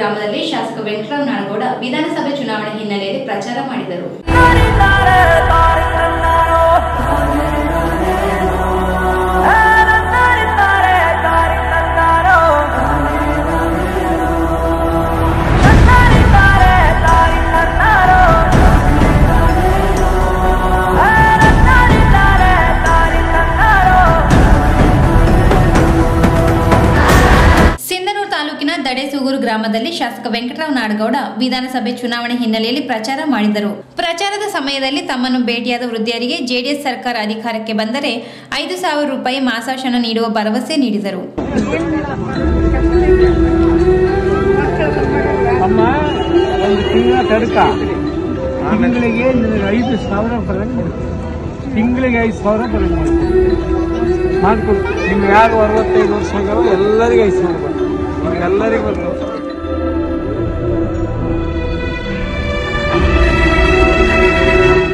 ಗ್ರಾಮದಲ್ಲಿ ಶಾಸಕ ವೆಂಕಟರಾವ್ ನಾಡಗೌಡ ವಿಧಾನಸಭೆ ಚುನಾವಣೆ ಹಿನ್ನೆಲೆಯಲ್ಲಿ ಪ್ರಚಾರ ಮಾಡಿದರು ಸಿಂಧನೂರು ತಾಲೂಕಿನ ದಡೇಸೂಗೂರು ಗ್ರಾಮದಲ್ಲಿ ಶಾಸಕ ವೆಂಕಟರಾವ್ ನಾಡಗೌಡ ವಿಧಾನಸಭೆ ಚುನಾವಣೆ ಹಿನ್ನೆಲೆಯಲ್ಲಿ ಪ್ರಚಾರ ಮಾಡಿದರು ಪ್ರಚಾರದ ಸಮಯದಲ್ಲಿ ತಮ್ಮನ್ನು ಭೇಟಿಯಾದ ವೃದ್ಧರಿಗೆ ಜೆಡಿಎಸ್ ಸರ್ಕಾರ ಅಧಿಕಾರಕ್ಕೆ ಬಂದರೆ ಐದು ಸಾವಿರ ರೂಪಾಯಿ ಮಾಸಾಶನ ನೀಡುವ ಭರವಸೆ ನೀಡಿದರು ಅಮ್ಮ ಒಂದು ತಿಂಗಳ ತಡಕ ತಿಂಗಳಿಗೆ ನಿನಗೆ ಐದು ಸಾವಿರ ಬರಂಗೆ ತಿಂಗಳಿಗೆ ಐದು ಸಾವಿರ ಬರಂಗೆ ಮಾಡ್ಕೊಡು ನಿಮ್ಗೆ ಯಾರು ಅರವತ್ತೈದು ವರ್ಷ ಆಗ್ಯಾವ ಎಲ್ಲರಿಗೂ ಐದು ಸಾವಿರ ಬರ್ತದೆ ನಿಮ್ಗೆಲ್ಲರಿಗೂ ಬರ್ತದೆ